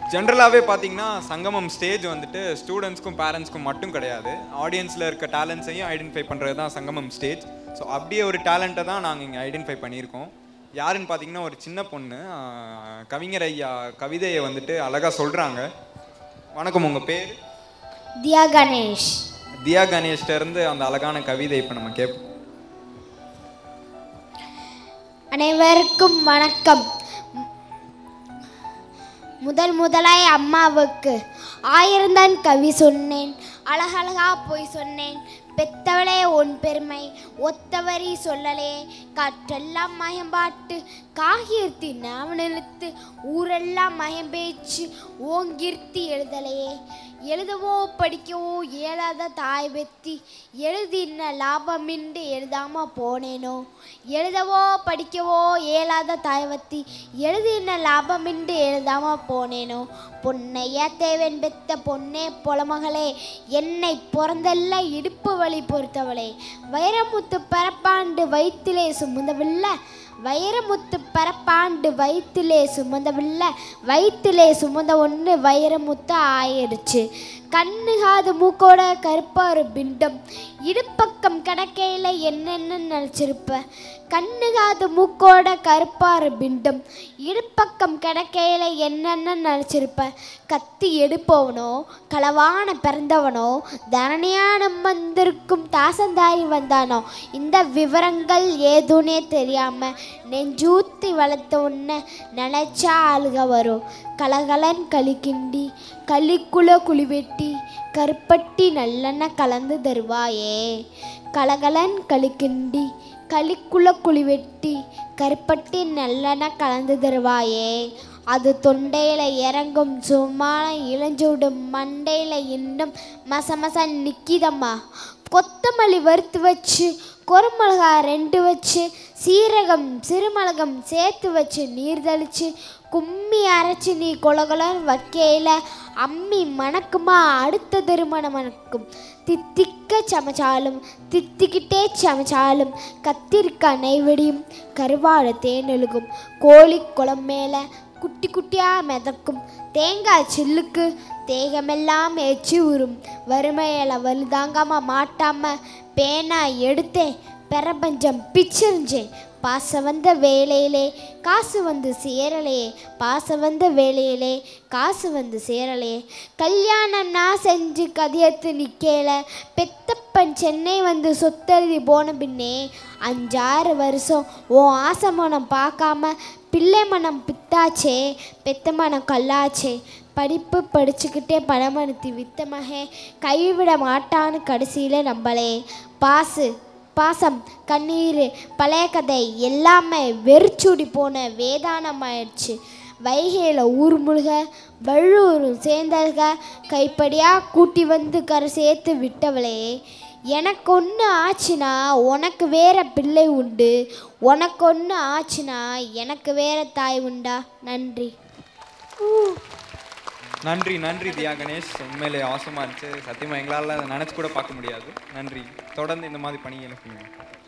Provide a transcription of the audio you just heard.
ஜென்ரலாகவே பார்த்தீங்கன்னா சங்கமம் ஸ்டேஜ் வந்துட்டு ஸ்டூடெண்ட்ஸ்க்கும் பேரண்ட்ஸ்க்கும் மட்டும் கிடையாது ஆடியன்ஸில் இருக்க டேலண்ட்ஸையும் ஐடென்டிஃபை பண்ணுறது தான் சங்கமம் ஸ்டேஜ் ஸோ அப்படியே ஒரு டேலண்ட்டை தான் நாங்கள் இங்கே ஐடென்டிஃபை பண்ணியிருக்கோம் யாருன்னு பார்த்தீங்கன்னா ஒரு சின்ன பொண்ணு ஆஹ், கவிஞர் ஐயா கவிதையை வந்துட்டு அழகாக சொல்கிறாங்க வணக்கம் உங்கள் பேர் தியா கணேஷ் தியா கணேஷ்ட இருந்து அந்த அழகான கவிதை இப்போ நம்ம கேட்போம் அனைவருக்கும் வணக்கம் முதல் முதலாய் அம்மாவுக்கு ஆயிரந்தான் கவி சொன்னேன் அழகழகா போய் சொன்னேன் பெத்தவளே உன் பெருமை ஒத்தவரி சொல்லலே காற்றெல்லாம் மயம்பாட்டு காகீர்த்தி நாவனெழுத்து ஊரெல்லாம் மயம்பேச்சு ஓங்கீர்த்தி எழுதலையே எழுதவோ படிக்கவோ இயலாத தாய் வெத்தி எழுதின லாபமின்றி எழுதாம போனேனோ எழுதவோ படிக்கவோ இயலாத தாய்வத்தி எழுதின லாபமின்றி எழுதாம போனேனோ பொன்னையா தேவன் பெத்த பொன்னே பொலமகளே என்னை பிறந்தல்ல இடுப்பு வழி பொறுத்தவளே வைரமுத்து பரப்பாண்டு வயிற்றிலே சுமந்தவில்லை வைரமுத்து பரப்பாண்டு வயிற்றிலே சுமந்தவில்லை வயிற்றிலே சுமந்த ஒன்று வைரமுத்து ஆயிடுச்சு கண்ணு காது மூக்கோட கருப்பாரு பிண்டம் இடுப்பக்கம் கடக்கையில் என்னென்ன நினச்சிருப்ப கண்ணு காது மூக்கோட கருப்பாரு பிண்டம் இடுப்பக்கம் கிடக்கையில் என்னென்ன நினச்சிருப்ப கத்தி எடுப்பவனோ களவான பிறந்தவனோ தரணியான வந்திருக்கும் தாசந்தாரி வந்தானோ இந்த விவரங்கள் ஏதுன்னே தெரியாம நெஞ்சூத்தி வளர்த்த உன்னை நினைச்சா அழுக வரும் கலகலன் களிக்கிண்டி களிக்குள்ள குழி வெட்டி கருப்பட்டி நல்லெண்ணெய் கலந்து தருவாயே கலகலன் களிக்கிண்டி களிக்குள்ள குழி வெட்டி கருப்பட்டி நல்லெண்ணெய் கலந்து தருவாயே அது தொண்டையில் இறங்கும் சும்மான இளஞ்சூடும் மண்டையில் இன்னும் மசமச நிக்கிதம்மா கொத்தமல்லி வறுத்து வச்சு குறுமிளகா ரெண்டு வச்சு சீரகம் சிறுமிளகம் சேர்த்து வச்சு நீர் தெளிச்சு கும்மி அரைச்சி நீ கொலகொலன்னு வைக்கையில் அம்மி மணக்குமா அடுத்த திருமணம் மணக்கும் தித்திக்க சமைச்சாலும் தித்திக்கிட்டே சமைச்சாலும் கத்திரிக்காய் நெய்வடியும் கருவாடு தேனெழுகும் கோழி குளம் மேலே குட்டி குட்டியாக மிதக்கும் தேங்காய் சில்லுக்கு தேகமெல்லாம் எச்சி உறும் வறுமையில வலுதாங்காம மாட்டாம பேனா எடுத்தேன் பிரபஞ்சம் பிச்சிருஞ்சேன் பாச வந்த வேலையிலே காசு வந்து சேரலையே பாச வந்த வேலையிலே காசு வந்து சேரலையே கல்யாணம் நான் செஞ்சு கதியத்து நிற்கல பெத்தப்பன் சென்னை வந்து சொத்தெழுதி போன பின்னே அஞ்சாறு வருஷம் உன் ஆசை மனம் பார்க்காம பிள்ளை மனம் பித்தாச்சே பெத்த மனம் கல்லாச்சே படிப்பு படிச்சுக்கிட்டே பணமனுத்தி வித்த மகன் கைவிட மாட்டான்னு கடைசியில் நம்பளே பாசு பாசம் கண்ணீர் பழைய கதை எல்லாமே வெறிச்சூடி போன வேதானம் ஆயிடுச்சு வைகையில் ஊர் முழுக வள்ளூரும் சேர்ந்தல்க கைப்படியாக கூட்டி வந்து கரை சேர்த்து விட்டவளே எனக்கு ஒன்று ஆச்சுன்னா உனக்கு வேற பிள்ளை உண்டு உனக்கு ஒன்று ஆச்சுன்னா எனக்கு வேற தாய் உண்டா நன்றி நன்றி நன்றி தியா கணேஷ் உண்மையிலே அவசமாக இருந்துச்சு சத்தியமாக எங்களால் அதை நினச்சி கூட பார்க்க முடியாது நன்றி தொடர்ந்து இந்த மாதிரி பணிகளை செய்யுங்க